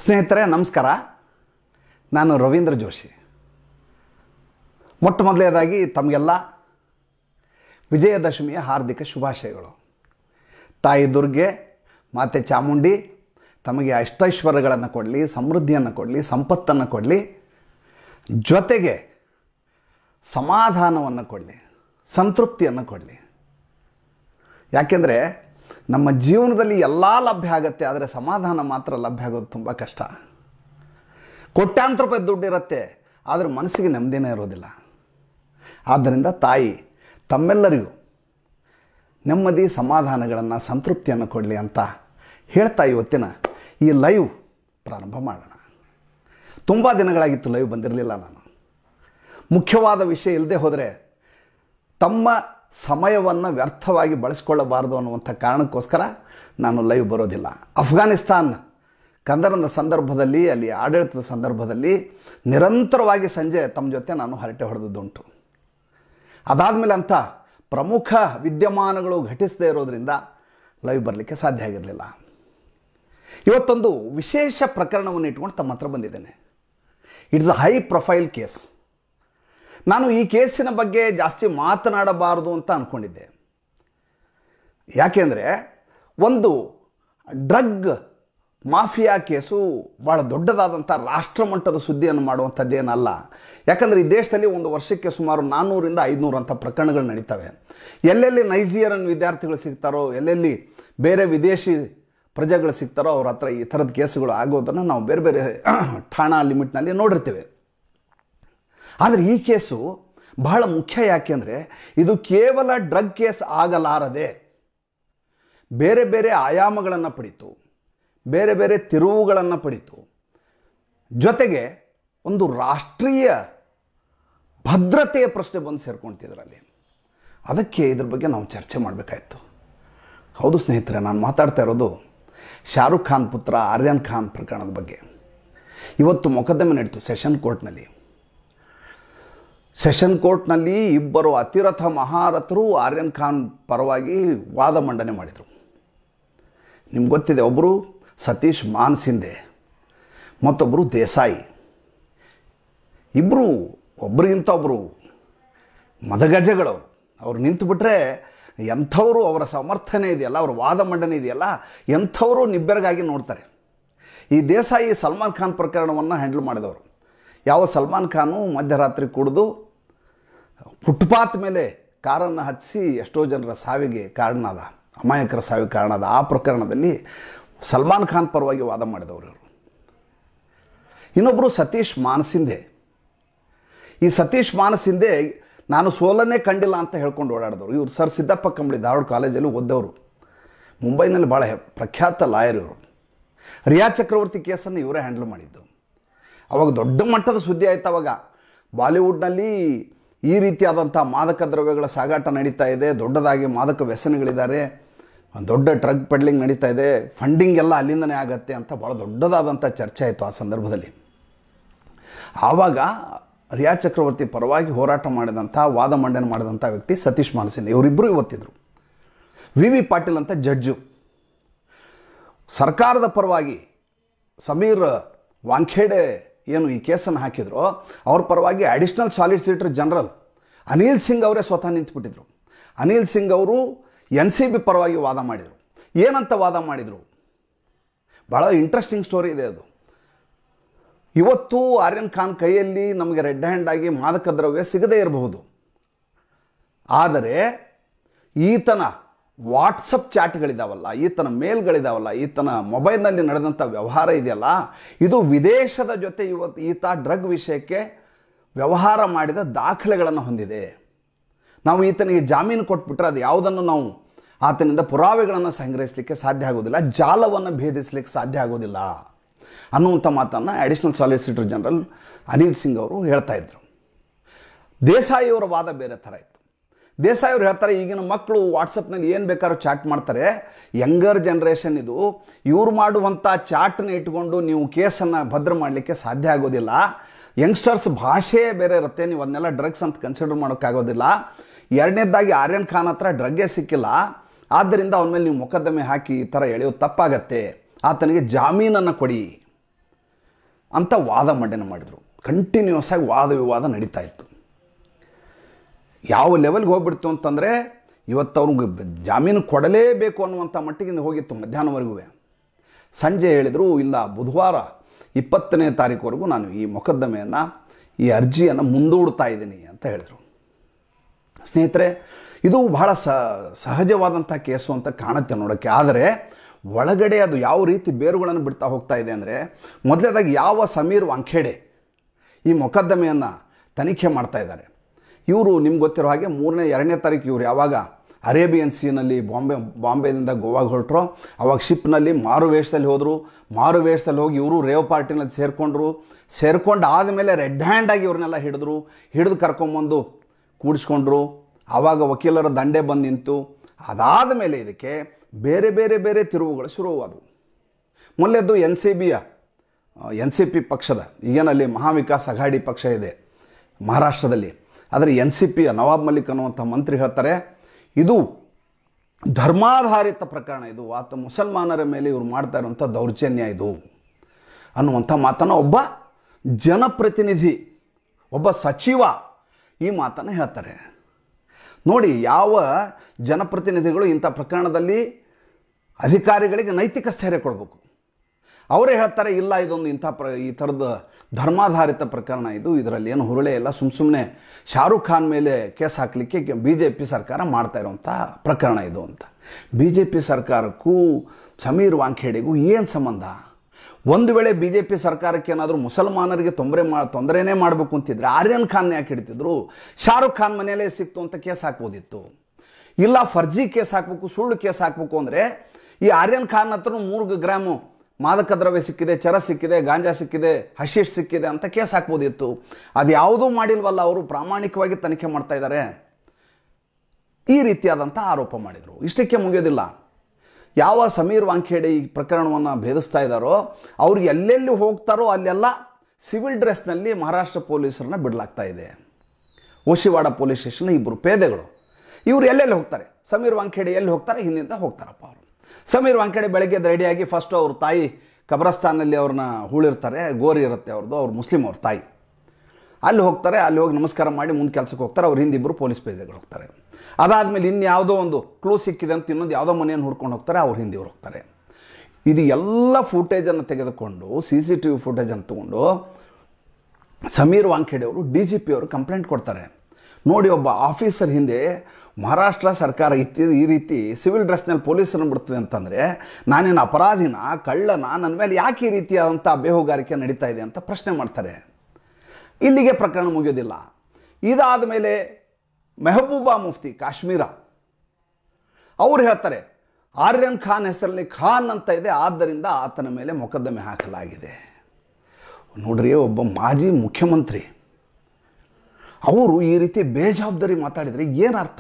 ಸ್ನೇಹಿತರೆ ನಮಸ್ಕಾರ ನಾನು ರವೀಂದ್ರ ಜೋಶಿ ಮೊಟ್ಟ ಮೊದಲನೇದಾಗಿ ತಮಗೆಲ್ಲ ವಿಜಯದಶಮಿಯ ಹಾರ್ದಿಕ ಶುಭಾಶಯಗಳು ತಾಯಿ ದುರ್ಗೆ ಮಾತೆ ಚಾಮುಂಡಿ ತಮಗೆ ಅಷ್ಟೈಶ್ವರ್ಯಗಳನ್ನು ಕೊಡಲಿ ಸಮೃದ್ಧಿಯನ್ನು ಕೊಡಲಿ ಸಂಪತ್ತನ್ನು ಕೊಡಲಿ ಜೊತೆಗೆ ಸಮಾಧಾನವನ್ನು ಕೊಡಲಿ ಸಂತೃಪ್ತಿಯನ್ನು ಕೊಡಲಿ ಯಾಕೆಂದರೆ ನಮ್ಮ ಜೀವನದಲ್ಲಿ ಎಲ್ಲ ಲಭ್ಯ ಆಗುತ್ತೆ ಆದರೆ ಸಮಾಧಾನ ಮಾತ್ರ ಲಭ್ಯ ಆಗೋದು ತುಂಬ ಕಷ್ಟ ಕೋಟ್ಯಾಂತರ ರೂಪಾಯಿ ದುಡ್ಡಿರುತ್ತೆ ಆದರೆ ಮನಸ್ಸಿಗೆ ನೆಮ್ಮದಿನೇ ಇರೋದಿಲ್ಲ ಆದ್ದರಿಂದ ತಾಯಿ ತಮ್ಮೆಲ್ಲರಿಗೂ ನೆಮ್ಮದಿ ಸಮಾಧಾನಗಳನ್ನು ಸಂತೃಪ್ತಿಯನ್ನು ಕೊಡಲಿ ಅಂತ ಹೇಳ್ತಾ ಇವತ್ತಿನ ಈ ಲೈವ್ ಪ್ರಾರಂಭ ಮಾಡೋಣ ತುಂಬ ದಿನಗಳಾಗಿತ್ತು ಲೈವ್ ಬಂದಿರಲಿಲ್ಲ ನಾನು ಮುಖ್ಯವಾದ ವಿಷಯ ಇಲ್ಲದೆ ಹೋದರೆ ತಮ್ಮ ಸಮಯವನ್ನು ವ್ಯರ್ಥವಾಗಿ ಬಳಸ್ಕೊಳ್ಳಬಾರದು ಅನ್ನುವಂಥ ಕಾರಣಕ್ಕೋಸ್ಕರ ನಾನು ಲೈವ್ ಬರೋದಿಲ್ಲ ಅಫ್ಘಾನಿಸ್ತಾನ್ ಕಂದರದ ಸಂದರ್ಭದಲ್ಲಿ ಅಲ್ಲಿ ಆಡಳಿತದ ಸಂದರ್ಭದಲ್ಲಿ ನಿರಂತರವಾಗಿ ಸಂಜೆ ತಮ್ಮ ಜೊತೆ ನಾನು ಹರಟೆ ಹೊಡೆದದ್ದುಂಟು ಅದಾದಮೇಲೆ ಅಂಥ ಪ್ರಮುಖ ವಿದ್ಯಮಾನಗಳು ಘಟಿಸದೇ ಇರೋದರಿಂದ ಲೈವ್ ಬರಲಿಕ್ಕೆ ಸಾಧ್ಯ ಆಗಿರಲಿಲ್ಲ ಇವತ್ತೊಂದು ವಿಶೇಷ ಪ್ರಕರಣವನ್ನು ಇಟ್ಕೊಂಡು ತಮ್ಮ ಹತ್ರ ಬಂದಿದ್ದೇನೆ it's a high profile case ನಾನು ಈ ಕೇಸಿನ ಬಗ್ಗೆ ಜಾಸ್ತಿ ಮಾತನಾಡಬಾರದು ಅಂತ ಅಂದ್ಕೊಂಡಿದ್ದೆ ಯಾಕೆಂದರೆ ಒಂದು ಡ್ರಗ್ ಮಾಫಿಯಾ ಕೇಸು ಭಾಳ ದೊಡ್ಡದಾದಂಥ ರಾಷ್ಟ್ರಮಟ್ಟದ ಸುದ್ದಿಯನ್ನು ಮಾಡುವಂಥದ್ದೇನಲ್ಲ ಯಾಕಂದರೆ ಈ ದೇಶದಲ್ಲಿ ಒಂದು ವರ್ಷಕ್ಕೆ ಸುಮಾರು ನಾನ್ನೂರಿಂದ ಐದುನೂರು ಅಂಥ ಪ್ರಕರಣಗಳು ನಡೀತವೆ ಎಲ್ಲೆಲ್ಲಿ ನೈಜೀರಿಯನ್ ವಿದ್ಯಾರ್ಥಿಗಳು ಸಿಗ್ತಾರೋ ಎಲ್ಲೆಲ್ಲಿ ಬೇರೆ ವಿದೇಶಿ ಪ್ರಜೆಗಳು ಸಿಗ್ತಾರೋ ಅವ್ರ ಹತ್ರ ಈ ಥರದ ಕೇಸುಗಳು ಆಗೋದನ್ನು ನಾವು ಬೇರೆ ಬೇರೆ ಠಾಣಾ ಲಿಮಿಟ್ನಲ್ಲಿ ನೋಡಿರ್ತೀವಿ ಆದರೆ ಈ ಕೇಸು ಬಹಳ ಮುಖ್ಯ ಯಾಕೆಂದರೆ ಇದು ಕೇವಲ ಡ್ರಗ್ ಕೇಸ್ ಆಗಲಾರದೆ ಬೇರೆ ಬೇರೆ ಆಯಾಮಗಳನ್ನು ಪಡೀತು ಬೇರೆ ಬೇರೆ ತಿರುವುಗಳನ್ನು ಪಡೀತು ಜೊತೆಗೆ ಒಂದು ರಾಷ್ಟ್ರೀಯ ಭದ್ರತೆಯ ಪ್ರಶ್ನೆ ಬಂದು ಸೇರ್ಕೊಳ್ತಿದ್ರಲ್ಲಿ ಅದಕ್ಕೆ ಇದ್ರ ಬಗ್ಗೆ ನಾವು ಚರ್ಚೆ ಮಾಡಬೇಕಾಯ್ತು ಹೌದು ಸ್ನೇಹಿತರೆ ನಾನು ಮಾತಾಡ್ತಾ ಇರೋದು ಶಾರುಖ್ ಖಾನ್ ಪುತ್ರ ಆರ್ಯನ್ ಖಾನ್ ಪ್ರಕರಣದ ಬಗ್ಗೆ ಇವತ್ತು ಮೊಕದ್ದಮೆ ನಡೀತು ಸೆಷನ್ ಕೋರ್ಟ್ನಲ್ಲಿ ಸೆಷನ್ ಕೋರ್ಟ್ನಲ್ಲಿ ಇಬ್ಬರು ಅತಿರಥ ಮಹಾರಥರು ಆರ್ಯನ್ ಖಾನ್ ಪರವಾಗಿ ವಾದ ಮಂಡನೆ ಮಾಡಿದರು ನಿಮ್ಗೆ ಗೊತ್ತಿದೆ ಒಬ್ಬರು ಸತೀಶ್ ಮಾನ್ಸಿಂದೆ ಮತ್ತೊಬ್ಬರು ದೇಸಾಯಿ ಇಬ್ಬರು ಒಬ್ಬರಿಗಿಂತ ಒಬ್ಬರು ಮದಗಜಗಳು ಅವ್ರು ನಿಂತುಬಿಟ್ರೆ ಎಂಥವರು ಅವರ ಸಮರ್ಥನೆ ಇದೆಯಲ್ಲ ಅವರ ವಾದ ಮಂಡನೆ ಇದೆಯಲ್ಲ ಎಂಥವರು ನಿಬ್ಬೆರಗಾಗಿ ನೋಡ್ತಾರೆ ಈ ದೇಸಾಯಿ ಸಲ್ಮಾನ್ ಖಾನ್ ಪ್ರಕರಣವನ್ನು ಹ್ಯಾಂಡಲ್ ಮಾಡಿದವರು ಯಾವ ಸಲ್ಮಾನ್ ಖಾನು ಮಧ್ಯರಾತ್ರಿ ಕುಡಿದು ಫುಟ್ಪಾತ್ ಮೇಲೆ ಕಾರನ್ನು ಹತ್ತಿಸಿ ಎಷ್ಟೋ ಜನರ ಸಾವಿಗೆ ಕಾರಣ ಅದ ಅಮಾಯಕರ ಸಾವಿಗೆ ಕಾರಣ ಅದ ಆ ಪ್ರಕರಣದಲ್ಲಿ ಸಲ್ಮಾನ್ ಖಾನ್ ಪರವಾಗಿ ವಾದ ಮಾಡಿದವರು ಇವರು ಇನ್ನೊಬ್ಬರು ಸತೀಶ್ ಮಾನಸಿಂದೆ ಈ ಸತೀಶ್ ಮಾನಸಿಂದೆ ನಾನು ಸೋಲನ್ನೇ ಕಂಡಿಲ್ಲ ಅಂತ ಹೇಳ್ಕೊಂಡು ಓಡಾಡಿದವರು ಇವರು ಸರ್ ಸಿದ್ದಪ್ಪ ಕಂಬಳಿ ಧಾರವಾಡ ಕಾಲೇಜಲ್ಲಿ ಓದ್ದವರು ಮುಂಬೈನಲ್ಲಿ ಭಾಳ ಪ್ರಖ್ಯಾತ ಲಾಯರ್ ಇವರು ರಿಯಾ ಚಕ್ರವರ್ತಿ ಕೇಸನ್ನು ಇವರೇ ಹ್ಯಾಂಡಲ್ ಮಾಡಿದ್ದು ಅವಾಗ ದೊಡ್ಡ ಮಟ್ಟದ ಸುದ್ದಿ ಆಯ್ತು ಅವಾಗ ಬಾಲಿವುಡ್ನಲ್ಲಿ ಈ ರೀತಿಯಾದಂಥ ಮಾದಕ ದ್ರವ್ಯಗಳ ಸಾಗಾಟ ನಡೀತಾ ಇದೆ ದೊಡ್ಡದಾಗಿ ಮಾದಕ ವ್ಯಸನಗಳಿದ್ದಾರೆ ಒಂದು ದೊಡ್ಡ ಡ್ರಗ್ ಪೆಡ್ಲಿಂಗ್ ನಡೀತಾ ಇದೆ ಫಂಡಿಂಗ್ ಎಲ್ಲ ಅಲ್ಲಿಂದನೇ ಆಗತ್ತೆ ಅಂತ ಭಾಳ ದೊಡ್ಡದಾದಂಥ ಚರ್ಚೆ ಆಯಿತು ಆ ಸಂದರ್ಭದಲ್ಲಿ ಆವಾಗ ರಿಯಾ ಚಕ್ರವರ್ತಿ ಪರವಾಗಿ ಹೋರಾಟ ಮಾಡಿದಂಥ ವಾದ ಮಂಡನೆ ಮಾಡಿದಂಥ ವ್ಯಕ್ತಿ ಸತೀಶ್ ಮಾನಸಿಂಗ್ ಇವರಿಬ್ಬರು ಇವತ್ತಿದ್ರು ವಿ ವಿ ಪಾಟೀಲ್ ಅಂತ ಜಡ್ಜು ಸರ್ಕಾರದ ಪರವಾಗಿ ಸಮೀರ್ ವಾಂಖೇಡೆ ಏನು ಈ ಕೇಸನ್ನು ಹಾಕಿದ್ರು ಅವ್ರ ಪರವಾಗಿ additional solicitor general Anil Singh ಅವರೇ ಸ್ವತಃ ನಿಂತುಬಿಟ್ಟಿದ್ರು ಅನಿಲ್ ಸಿಂಗ್ ಅವರು ಎನ್ ಸಿ ಬಿ ಪರವಾಗಿ ವಾದ ಮಾಡಿದರು ಏನಂತ ವಾದ ಮಾಡಿದರು ಭಾಳ ಇಂಟ್ರೆಸ್ಟಿಂಗ್ ಸ್ಟೋರಿ ಇದೆ ಅದು ಇವತ್ತು ಆರ್ಯನ್ ಖಾನ್ ಕೈಯಲ್ಲಿ ನಮಗೆ ರೆಡ್ ಹ್ಯಾಂಡ್ ಆಗಿ ಮಾದಕ ದ್ರವ್ಯ ಸಿಗದೇ ಇರಬಹುದು ಆದರೆ ಈತನ ವಾಟ್ಸಪ್ ಚಾಟ್ಗಳಿದಾವಲ್ಲ ಈತನ ಮೇಲ್ಗಳಿದಾವಲ್ಲ ಈತನ ಮೊಬೈಲ್ನಲ್ಲಿ ನಡೆದಂಥ ವ್ಯವಹಾರ ಇದೆಯಲ್ಲ ಇದು ವಿದೇಶದ ಜೊತೆ ಇವತ್ತು ಈತ ಡ್ರಗ್ ವಿಷಯಕ್ಕೆ ವ್ಯವಹಾರ ಮಾಡಿದ ದಾಖಲೆಗಳನ್ನು ಹೊಂದಿದೆ ನಾವು ಈತನಿಗೆ ಜಾಮೀನು ಕೊಟ್ಬಿಟ್ರೆ ಅದು ಯಾವುದನ್ನು ನಾವು ಆತನಿಂದ ಪುರಾವೆಗಳನ್ನು ಸಂಗ್ರಹಿಸಲಿಕ್ಕೆ ಸಾಧ್ಯ ಆಗೋದಿಲ್ಲ ಜಾಲವನ್ನು ಭೇದಿಸಲಿಕ್ಕೆ ಸಾಧ್ಯ ಆಗೋದಿಲ್ಲ ಅನ್ನುವಂಥ ಮಾತನ್ನು additional solicitor general Anil Singh ಅವರು ಹೇಳ್ತಾ ಇದ್ರು ದೇಸಾಯಿಯವರ ವಾದ ಬೇರೆ ಥರ ಇತ್ತು ದೇಸಾಯಿ ಅವ್ರು ಹೇಳ್ತಾರೆ ಈಗಿನ ಮಕ್ಕಳು ವಾಟ್ಸಪ್ನಲ್ಲಿ ಏನು ಬೇಕಾದ್ರೂ ಚಾಟ್ ಮಾಡ್ತಾರೆ ಯಂಗರ್ ಜನ್ರೇಷನ್ ಇದು ಇವ್ರು ಮಾಡುವಂಥ ಚಾಟ್ನ ಇಟ್ಕೊಂಡು ನೀವು ಕೇಸನ್ನು ಭದ್ರ ಮಾಡಲಿಕ್ಕೆ ಸಾಧ್ಯ ಆಗೋದಿಲ್ಲ ಯಂಗ್ಸ್ಟರ್ಸ್ ಭಾಷೆ ಬೇರೆ ಇರುತ್ತೆ ನೀವು ಅದನ್ನೆಲ್ಲ ಡ್ರಗ್ಸ್ ಅಂತ ಕನ್ಸಿಡರ್ ಮಾಡೋಕ್ಕಾಗೋದಿಲ್ಲ ಎರಡನೇದಾಗಿ ಆರ್ಯನ್ ಖಾನ್ ಹತ್ರ ಡ್ರಗ್ಗೇ ಸಿಕ್ಕಿಲ್ಲ ಆದ್ದರಿಂದ ಅವನ ಮೇಲೆ ನೀವು ಮೊಕದ್ದಮೆ ಹಾಕಿ ಈ ಥರ ಎಳೆಯೋದು ತಪ್ಪಾಗತ್ತೆ ಆತನಿಗೆ ಜಾಮೀನನ್ನು ಕೊಡಿ ಅಂತ ವಾದ ಮಂಡನೆ ಮಾಡಿದರು ಕಂಟಿನ್ಯೂಸ್ ಆಗಿ ವಾದ ವಿವಾದ ನಡೀತಾ ಇತ್ತು ಯಾವ ಲೆವೆಲ್ಗೆ ಹೋಗ್ಬಿಡ್ತು ಅಂತಂದರೆ ಇವತ್ತು ಅವ್ರಿಗೆ ಜಾಮೀನು ಕೊಡಲೇಬೇಕು ಅನ್ನುವಂಥ ಮಟ್ಟಿಗೆ ಹೋಗಿತ್ತು ಮಧ್ಯಾಹ್ನವರೆಗೂ ಸಂಜೆ ಹೇಳಿದರು ಇಲ್ಲ ಬುಧವಾರ ಇಪ್ಪತ್ತನೇ ತಾರೀಕುವರೆಗೂ ನಾನು ಈ ಮೊಕದ್ದಮೆಯನ್ನು ಈ ಅರ್ಜಿಯನ್ನು ಮುಂದೂಡ್ತಾ ಇದ್ದೀನಿ ಅಂತ ಹೇಳಿದರು ಸ್ನೇಹಿತರೆ ಇದು ಬಹಳ ಸ ಸಹಜವಾದಂಥ ಕೇಸು ಅಂತ ಕಾಣುತ್ತೆ ನೋಡೋಕ್ಕೆ ಆದರೆ ಒಳಗಡೆ ಅದು ಯಾವ ರೀತಿ ಬೇರುಗಳನ್ನು ಬಿಡ್ತಾ ಹೋಗ್ತಾ ಇದೆ ಅಂದರೆ ಮೊದಲನೇದಾಗಿ ಯಾವ ಸಮೀರ್ ವಾಂಖೇಡೆ ಈ ಮೊಕದ್ದಮೆಯನ್ನು ತನಿಖೆ ಮಾಡ್ತಾ ಇದ್ದಾರೆ ಇವರು ನಿಮ್ಗೆ ಗೊತ್ತಿರೋ ಹಾಗೆ ಮೂರನೇ ಎರಡನೇ ತಾರೀಕು ಇವರು ಯಾವಾಗ ಅರೇಬಿಯನ್ ಸೀನಲ್ಲಿ ಬಾಂಬೆ ಬಾಂಬೆದಿಂದ ಗೋವಾಗೆ ಹೊರಟರು ಅವಾಗ ಶಿಪ್ನಲ್ಲಿ ಮಾರು ವೇಷದಲ್ಲಿ ಹೋದರು ಮಾರು ವೇಷದಲ್ಲಿ ಹೋಗಿ ಇವರು ರೇವ್ ಪಾರ್ಟಿನಲ್ಲಿ ಸೇರಿಕೊಂಡ್ರು ಸೇರ್ಕೊಂಡು ಆದಮೇಲೆ ರೆಡ್ ಹ್ಯಾಂಡಾಗಿ ಇವ್ರನ್ನೆಲ್ಲ ಹಿಡಿದ್ರು ಹಿಡಿದು ಕರ್ಕೊಂಬಂದು ಕೂಡಿಸ್ಕೊಂಡ್ರು ಆವಾಗ ವಕೀಲರ ದಂಡೆ ಬಂದು ನಿಂತು ಅದಾದ ಮೇಲೆ ಇದಕ್ಕೆ ಬೇರೆ ಬೇರೆ ಬೇರೆ ತಿರುವುಗಳು ಶುರುವಾದವು ಮೊದಲೇದು ಎನ್ ಸಿ ಬಿಯ ಎನ್ ಸಿ ಪಿ ಪಕ್ಷದ ಈಗೇನಲ್ಲಿ ಮಹಾವಿಕಾಸ್ ಅಘಾಡಿ ಪಕ್ಷ ಇದೆ ಮಹಾರಾಷ್ಟ್ರದಲ್ಲಿ ಆದರೆ ಎನ್ ಸಿ ಪಿಯ ನವಾಬ್ ಮಲ್ಲಿಕ್ ಅನ್ನುವಂಥ ಮಂತ್ರಿ ಹೇಳ್ತಾರೆ ಇದು ಧರ್ಮಾಧಾರಿತ ಪ್ರಕರಣ ಇದು ಆತ ಮುಸಲ್ಮಾನರ ಮೇಲೆ ಇವರು ಮಾಡ್ತಾ ಇರುವಂಥ ದೌರ್ಜನ್ಯ ಇದು ಅನ್ನುವಂಥ ಮಾತನ್ನು ಒಬ್ಬ ಜನಪ್ರತಿನಿಧಿ ಒಬ್ಬ ಸಚಿವ ಈ ಮಾತನ್ನು ಹೇಳ್ತಾರೆ ನೋಡಿ ಯಾವ ಜನಪ್ರತಿನಿಧಿಗಳು ಇಂಥ ಪ್ರಕರಣದಲ್ಲಿ ಅಧಿಕಾರಿಗಳಿಗೆ ನೈತಿಕ ಸ್ಥೈರ್ಯ ಕೊಡಬೇಕು ಅವರೇ ಹೇಳ್ತಾರೆ ಇಲ್ಲ ಇದೊಂದು ಇಂಥ ಪ್ರ ಈ ಥರದ ಧರ್ಮಾಧಾರಿತ ಪ್ರಕರಣ ಇದು ಇದರಲ್ಲಿ ಏನು ಹುರುಳೆ ಇಲ್ಲ ಸುಮ್ಮ ಸುಮ್ಮನೆ ಶಾರುಖ್ ಖಾನ್ ಮೇಲೆ ಕೇಸ್ ಹಾಕಲಿಕ್ಕೆ ಬಿ ಜೆ ಪಿ ಸರ್ಕಾರ ಮಾಡ್ತಾ ಇರುವಂಥ ಪ್ರಕರಣ ಇದು ಅಂತ ಬಿ ಜೆ ಪಿ ಸರ್ಕಾರಕ್ಕೂ ಸಮೀರ್ ವಾಂಖೇಡಿಗೂ ಏನು ಸಂಬಂಧ ಒಂದು ವೇಳೆ ಬಿ ಜೆ ಪಿ ಸರ್ಕಾರಕ್ಕೆ ಏನಾದರೂ ಮುಸಲ್ಮಾನರಿಗೆ ತೊಂದರೆ ಮಾ ತೊಂದರೆನೇ ಮಾಡಬೇಕು ಅಂತಿದ್ರೆ ಆರ್ಯನ್ ಖಾನ್ ಯಾಕೆ ಹಿಡಿತಿದ್ರು ಶಾರುಖ್ ಖಾನ್ ಮನೆಯಲ್ಲೇ ಸಿಕ್ತು ಅಂತ ಕೇಸ್ ಹಾಕ್ಬೋದಿತ್ತು ಇಲ್ಲ ಫರ್ಜಿ ಕೇಸ್ ಹಾಕಬೇಕು ಸುಳ್ಳು ಕೇಸ್ ಹಾಕಬೇಕು ಅಂದರೆ ಈ ಆರ್ಯನ್ ಖಾನ್ ಹತ್ರ ಮೂರು ಗ್ರಾಮು ಮಾದಕ ದ್ರವ್ಯ ಸಿಕ್ಕಿದೆ ಚರ ಸಿಕ್ಕಿದೆ ಗಾಂಜಾ ಸಿಕ್ಕಿದೆ ಹಶೀಶ್ ಸಿಕ್ಕಿದೆ ಅಂತ ಕೇಸ್ ಹಾಕ್ಬೋದಿತ್ತು ಅದು ಯಾವುದೂ ಮಾಡಿಲ್ವಲ್ಲ ಅವರು ಪ್ರಾಮಾಣಿಕವಾಗಿ ತನಿಖೆ ಮಾಡ್ತಾ ಇದ್ದಾರೆ ಈ ರೀತಿಯಾದಂಥ ಆರೋಪ ಮಾಡಿದರು ಇಷ್ಟಕ್ಕೆ ಮುಗಿಯೋದಿಲ್ಲ ಯಾವ ಸಮೀರ್ ವಾಂಖೇಡೆ ಈ ಪ್ರಕರಣವನ್ನು ಭೇದಿಸ್ತಾ ಇದ್ದಾರೋ ಅವ್ರು ಎಲ್ಲೆಲ್ಲಿ ಹೋಗ್ತಾರೋ ಅಲ್ಲೆಲ್ಲ ಸಿವಿಲ್ ಡ್ರೆಸ್ನಲ್ಲಿ ಮಹಾರಾಷ್ಟ್ರ ಪೊಲೀಸರನ್ನ ಬಿಡಲಾಗ್ತಾ ಇದೆ ಓಶಿವಾಡ ಪೊಲೀಸ್ ಸ್ಟೇಷನ್ ಇಬ್ಬರು ಪೇದೆಗಳು ಇವರು ಎಲ್ಲೆಲ್ಲಿ ಹೋಗ್ತಾರೆ ಸಮೀರ್ ವಾಂಖೇಡೆ ಎಲ್ಲಿ ಹೋಗ್ತಾರೆ ಹಿಂದಿಂದ ಹೋಗ್ತಾರಪ್ಪ ಅವರು ಸಮೀರ್ ವಾಂಖೇಡೆ ಬೆಳಗ್ಗೆ ರೆಡಿಯಾಗಿ ಫಸ್ಟು ಅವ್ರ ತಾಯಿ ಕಬ್ರಸ್ತಾನಲ್ಲಿ ಅವ್ರನ್ನ ಹೂಳಿರ್ತಾರೆ ಗೋರಿ ಇರುತ್ತೆ ಅವ್ರದ್ದು ಅವ್ರು ಮುಸ್ಲಿಂ ಅವ್ರ ತಾಯಿ ಅಲ್ಲಿ ಹೋಗ್ತಾರೆ ಅಲ್ಲಿ ಹೋಗಿ ನಮಸ್ಕಾರ ಮಾಡಿ ಮುಂದೆ ಕೆಲಸಕ್ಕೆ ಹೋಗ್ತಾರೆ ಅವ್ರ ಹಿಂದಿಬ್ಬರು ಪೊಲೀಸ್ ಪೇದೆಗಳು ಹೋಗ್ತಾರೆ ಅದಾದಮೇಲೆ ಇನ್ಯಾವುದೋ ಒಂದು ಕ್ಲೂ ಸಿಕ್ಕಿದೆ ಅಂತ ಇನ್ನೊಂದು ಯಾವುದೋ ಮನೆಯನ್ನು ಹುಡ್ಕೊಂಡು ಹೋಗ್ತಾರೆ ಅವ್ರ ಹಿಂದಿವ್ರು ಹೋಗ್ತಾರೆ ಇದು ಎಲ್ಲ ಫುಟೇಜನ್ನು ತೆಗೆದುಕೊಂಡು ಸಿ ಸಿ ಟಿ ವಿ ಫುಟೇಜನ್ನು ತೊಗೊಂಡು ಸಮೀರ್ ವಾಂಖೇಡೆ ಅವರು ಡಿ ಜಿ ಪಿ ಅವರು ಕಂಪ್ಲೇಂಟ್ ಕೊಡ್ತಾರೆ ನೋಡಿ ಒಬ್ಬ ಆಫೀಸರ್ ಹಿಂದೆ ಮಹಾರಾಷ್ಟ್ರ ಸರ್ಕಾರ ಇತ್ತಿ ಈ ರೀತಿ ಸಿವಿಲ್ ಡ್ರೆಸ್ನಲ್ಲಿ ಪೊಲೀಸರನ್ನು ಬಿಡ್ತದೆ ಅಂತಂದರೆ ನಾನೇನು ಅಪರಾಧಿನ ಕಳ್ಳನ ನನ್ನ ಮೇಲೆ ಯಾಕೆ ಈ ರೀತಿಯಾದಂಥ ಬೇಹುಗಾರಿಕೆ ನಡೀತಾ ಇದೆ ಅಂತ ಪ್ರಶ್ನೆ ಮಾಡ್ತಾರೆ ಇಲ್ಲಿಗೆ ಪ್ರಕರಣ ಮುಗಿಯೋದಿಲ್ಲ ಇದಾದ ಮೇಲೆ ಮೆಹಬೂಬಾ ಮುಫ್ತಿ ಕಾಶ್ಮೀರ ಅವ್ರು ಹೇಳ್ತಾರೆ ಆರ್ಯನ್ ಖಾನ್ ಹೆಸರಲ್ಲಿ ಖಾನ್ ಅಂತ ಇದೆ ಆದ್ದರಿಂದ ಆತನ ಮೇಲೆ ಮೊಕದ್ದಮೆ ಹಾಕಲಾಗಿದೆ ನೋಡ್ರಿ ಒಬ್ಬ ಮಾಜಿ ಮುಖ್ಯಮಂತ್ರಿ ಅವರು ಈ ರೀತಿ ಬೇಜವಾಬ್ದಾರಿ ಮಾತಾಡಿದರೆ ಏನು ಅರ್ಥ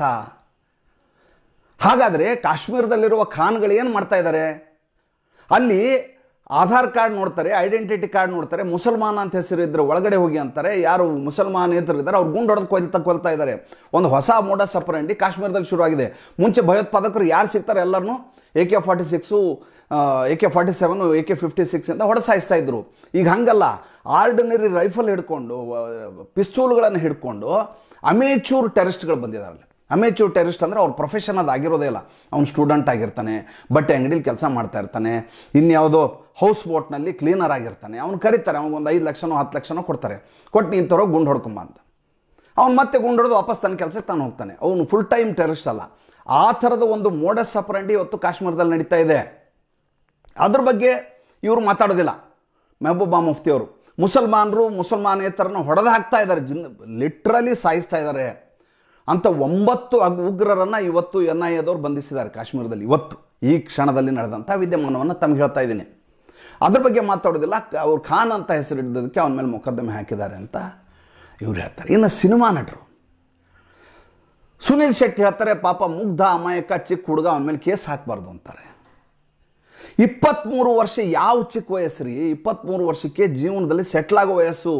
ಹಾಗಾದರೆ ಕಾಶ್ಮೀರದಲ್ಲಿರುವ ಖಾನ್ಗಳು ಏನು ಮಾಡ್ತಾ ಇದ್ದಾರೆ ಅಲ್ಲಿ ಆಧಾರ್ ಕಾರ್ಡ್ ನೋಡ್ತಾರೆ ಐಡೆಂಟಿಟಿ ಕಾರ್ಡ್ ನೋಡ್ತಾರೆ ಮುಸಲ್ಮಾನ ಅಂತ ಹೆಸರು ಇದ್ರೆ ಒಳಗಡೆ ಹೋಗಿ ಅಂತಾರೆ ಯಾರು ಮುಸಲ್ಮಾನೇತರು ಇದ್ದಾರೆ ಅವ್ರು ಗುಂಡು ಹೊಡೆದು ಕೊಯ್ದು ಕೊಲ್ತಾ ಇದ್ದಾರೆ ಒಂದು ಹೊಸ ಮೋಡ ಸಪರಂಡಿ ಕಾಶ್ಮೀರದಲ್ಲಿ ಶುರುವಾಗಿದೆ ಮುಂಚೆ ಭಯೋತ್ಪಾದಕರು ಯಾರು ಸಿಗ್ತಾರೆ ಎಲ್ಲರನ್ನೂ A K forty six A K forty seven A K fifty six ಅಂತ ಹೊಡೆಸಾಯಿಸ್ತಾ ಇದ್ರು ಈಗ ಹಂಗಲ್ಲ ಆರ್ಡಿನರಿ ರೈಫಲ್ ಹಿಡ್ಕೊಂಡು ಪಿಸ್ತೂಲ್ಗಳನ್ನು ಹಿಡ್ಕೊಂಡು ಅಮೇಚೂರ್ ಟೆರರಿಸ್ಟ್ಗಳು ಬಂದಿದ್ದಾರೆ ಅಮೇಚೂರ್ ಟೆರರಿಸ್ಟ್ ಅಂದರೆ ಅವ್ರ ಪ್ರೊಫೆಷನ್ ಅದು ಆಗಿರೋದೇ ಇಲ್ಲ ಅವ್ನು ಸ್ಟೂಡೆಂಟ್ ಆಗಿರ್ತಾನೆ ಬಟ್ಟೆ ಅಂಗಡಿಲಿ ಕೆಲಸ ಮಾಡ್ತಾ ಇರ್ತಾನೆ ಇನ್ಯಾವುದೋ ಹೌಸ್ ಬೋಟ್ನಲ್ಲಿ ಕ್ಲೀನರ್ ಆಗಿರ್ತಾನೆ ಅವ್ನು ಕರೀತಾರೆ ಅವ್ನಿಗೆ ಐದು ಲಕ್ಷನೋ ಹತ್ತು ಲಕ್ಷನೋ ಕೊಡ್ತಾರೆ ಕೊಟ್ಟು ನೀನು ತರೋ ಗುಂಡು ಹೊಡ್ಕೊಂಬ ಅಂತ ಅವ್ನು ಮತ್ತೆ ಗುಂಡು ಹೊಡೆದು ವಾಪಸ್ ತನ್ನ ಕೆಲಸಕ್ಕೆ ತಾನು ಹೋಗ್ತಾನೆ ಅವನು ಫುಲ್ ಟೈಮ್ ಟೆರರಿಸ್ಟ್ ಅಲ್ಲ ಆ ಥರದ ಒಂದು ಮೋಡಸ್ ಸಪರಂಡಿ ಇವತ್ತು ಕಾಶ್ಮೀರದಲ್ಲಿ ನಡೀತಾ ಇದೆ ಅದ್ರ ಬಗ್ಗೆ ಇವರು ಮಾತಾಡೋದಿಲ್ಲ ಮೆಹಬೂಬಾ ಮುಫ್ತಿಯವರು ಮುಸಲ್ಮಾನರು ಮುಸಲ್ಮಾನೇತರನ್ನು ಹೊಡೆದು ಹಾಕ್ತಾ ಇದ್ದಾರೆ ಜಿನ್ ಲಿಟ್ರಲಿ ಸಾಯಿಸ್ತಾ ಇದ್ದಾರೆ ಅಂತ ಒಂಬತ್ತು ಅಗ್- ಉಗ್ರರನ್ನು ಇವತ್ತು ಎನ್ ಐ ಎದವ್ರು ಬಂಧಿಸಿದ್ದಾರೆ ಕಾಶ್ಮೀರದಲ್ಲಿ ಇವತ್ತು ಈ ಕ್ಷಣದಲ್ಲಿ ನಡೆದಂಥ ವಿದ್ಯಮಾನವನ್ನು ತಮ್ಗೆ ಹೇಳ್ತಾ ಇದ್ದೀನಿ ಅದ್ರ ಬಗ್ಗೆ ಮಾತಾಡೋದಿಲ್ಲ ಕ- ಅವ್ರು ಖಾನ್ ಅಂತ ಹೆಸರು ಹಿಡಿದಕ್ಕೆ ಅವನ ಮೇಲೆ ಮೊಕದ್ದಮೆ ಹಾಕಿದ್ದಾರೆ ಅಂತ ಇವ್ರು ಹೇಳ್ತಾರೆ ಇನ್ನು ಸಿನಿಮಾ ನಟರು ಸುನಿಲ್ ಶೆಟ್ಟಿ ಹೇಳ್ತಾರೆ ಪಾಪ ಮುಗ್ಧ ಅಮಾಯಕ ಚಿಕ್ಕ ಹುಡುಗ ಅವನ ಮೇಲೆ ಕೇಸ್ ಹಾಕಬಾರ್ದು ಅಂತಾರೆ ಇಪ್ಪತ್ತ್ಮೂರು ವರ್ಷ ಯಾವ ಚಿಕ್ಕ ವಯಸ್ಸು ರೀ ಇಪ್ಪತ್ತ್ಮೂರು ವರ್ಷಕ್ಕೆ ಜೀವನದಲ್ಲಿ ಸೆಟ್ಲ್ ಆಗೋ ವಯಸ್ಸು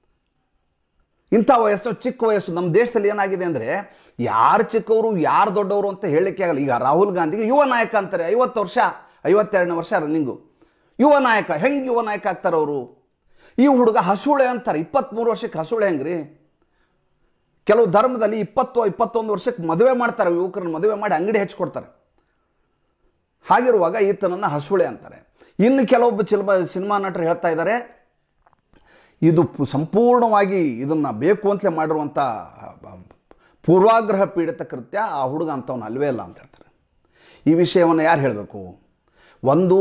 ಇಂಥ ವಯಸ್ಸು ಚಿಕ್ಕ ವಯಸ್ಸು ನಮ್ಮ ದೇಶದಲ್ಲಿ ಏನಾಗಿದೆ ಅಂದರೆ ಯಾರು ಚಿಕ್ಕವರು ಯಾರು ದೊಡ್ಡವರು ಅಂತ ಹೇಳಲಿಕ್ಕೆ ಆಗಲ್ಲ ಈಗ ರಾಹುಲ್ ಗಾಂಧಿಗೆ ಯುವ ನಾಯಕ ಅಂತಾರೆ ಐವತ್ತು ವರ್ಷ ಐವತ್ತೆರಡನೇ ವರ್ಷ ರನ್ನಿಂಗು ಯುವ ನಾಯಕ ಹೆಂಗೆ ಯುವ ನಾಯಕ ಆಗ್ತಾರೆ ಅವರು ಈ ಹುಡುಗ ಹಸುಳೆ ಅಂತಾರೆ ಇಪ್ಪತ್ತ್ಮೂರು ವರ್ಷಕ್ಕೆ ಹಸುಳೆ ಹೆಂಗ್ರಿ ಕೆಲವು ಧರ್ಮದಲ್ಲಿ ಇಪ್ಪತ್ತು ಇಪ್ಪತ್ತೊಂದು ವರ್ಷಕ್ಕೆ ಮದುವೆ ಮಾಡ್ತಾರೆ ಯುವಕರನ್ನ ಮದುವೆ ಮಾಡಿ ಅಂಗಡಿ ಹೆಚ್ಚಿಕೊಡ್ತಾರೆ ಹಾಗಿರುವಾಗ ಈತನನ್ನು ಹಸುಳೆ ಅಂತಾರೆ ಇನ್ನು ಕೆಲವೊಬ್ಬ ಚಿಲ್ಮ ಸಿನಿಮಾ ನಟರು ಹೇಳ್ತಾ ಇದ್ದಾರೆ ಇದು ಪು- ಸಂಪೂರ್ಣವಾಗಿ ಇದನ್ನು ಬೇಕು ಅಂತಲೇ ಮಾಡಿರುವಂಥ ಪೂರ್ವಾಗ್ರಹ ಪೀಡಿತ ಕೃತ್ಯ ಆ ಹುಡುಗ ಅಂಥವನು ಅಲ್ವೇ ಇಲ್ಲ ಅಂತ ಹೇಳ್ತಾರೆ ಈ ವಿಷಯವನ್ನು ಯಾರು ಹೇಳಬೇಕು ಒಂದು